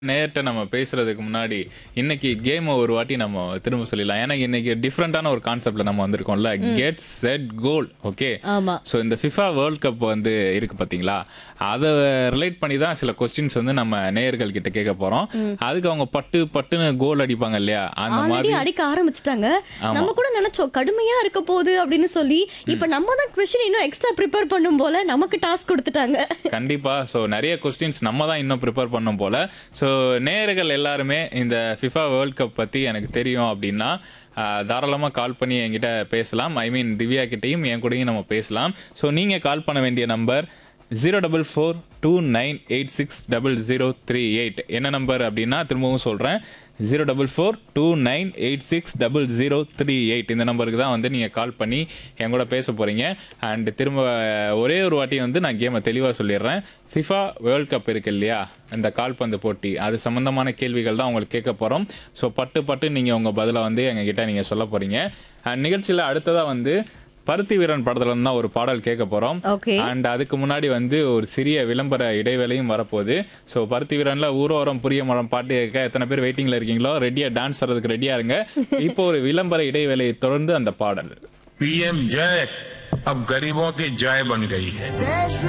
நேர்ட்ட நம்ம பேசுறதுக்கு முன்னாடி இன்னைக்கு கேம் ஒரு வாட்டி நம்ம திரும்ப சொல்லிடலாம் ஏன்னா இன்னைக்கு டிஃப்ரெண்டான ஒரு கான்செப்ட்ல நம்ம வந்திருக்கோம்ல கெட் செட் கோல் ஓகே ஆமா ஸோ இந்த ஃபிஃபா வேர்ல்ட் கப் வந்து இருக்கு பாத்தீங்களா அதை ரிலேட் பண்ணி தான் சில கொஸ்டின்ஸ் வந்து நம்ம நேயர்கள் கிட்ட கேட்க போறோம் அதுக்கு அவங்க பட்டு பட்டுன்னு கோல் அடிப்பாங்க இல்லையா அந்த ஆல்ரெடி மாதிரி அடிக்க ஆரம்பிச்சிட்டாங்க நம்ம கூட நினைச்சோம் கடுமையா இருக்க போகுது அப்படின்னு சொல்லி இப்ப நம்ம தான் கொஸ்டின் இன்னும் எக்ஸ்ட்ரா ப்ரிப்பேர் பண்ணும் போல நமக்கு டாஸ்க் கொடுத்துட்டாங்க கண்டிப்பா ஸோ நிறைய கொஸ்டின்ஸ் நம்ம தான் இன்னும் ப்ரிப்பேர் பண்ணும் போல ஸோ நேயர்கள் எல்லாருமே இந்த ஃபிஃபா வேர்ல்ட் கப் பத்தி எனக்கு தெரியும் அப்படின்னா ஆஹ், தாராளமா கால் பண்ணி என்கிட்ட பேசலாம் ஐ மீன் திவ்யா கிட்டயும் என் கூடயும் நம்ம பேசலாம் ஸோ நீங்க கால் பண்ண வேண்டிய number zero double four two nine eight six double zero three eight என்ன நம்பர் அப்படின்னா திரும்பவும் சொல்றேன் zero double four two nine eight six double zero three eight இந்த நம்பருக்கு தான் வந்து நீங்கள் கால் பண்ணி என் கூட பேச போகிறீங்க அண்ட் திரும்ப ஒரே ஒரு வாட்டி வந்து நான் கேமை தெளிவாக சொல்லிடுறேன் ஃபிஃபா வேர்ல்ட் கப் இருக்கு இல்லையா இந்த கால்பந்து போட்டி அது சம்மந்தமான கேள்விகள் தான் உங்களுக்கு கேட்க போகிறோம் ஸோ பட்டு பட்டு நீங்கள் உங்கள் பதிலை வந்து எங்ககிட்ட நீங்கள் சொல்ல போகிறீங்க அண்ட் நிகழ்ச்சியில் அடுத்ததாக வந்து பருத்தி வீரன் படத்துல இருந்து தான் ஒரு பாடல் கேட்க போறோம் ஓகே அண்ட் அதுக்கு முன்னாடி வந்து ஒரு சிறிய விளம்பர இடைவேளையும் வரப்போகுது ஸோ பருத்தி வீரன்ல ஊரோரம் புரிய மரம் பாட்டு கேட்க எத்தனை பேர் வெயிட்டிங்ல இருக்கீங்களோ ரெடியா டான்ஸ் ஆடுறதுக்கு ரெடியா இருங்க இப்போ ஒரு விளம்பர இடைவேளையை தொடர்ந்து அந்த பாடல் पीएम जय अब गरीबों की जय बन गई है देश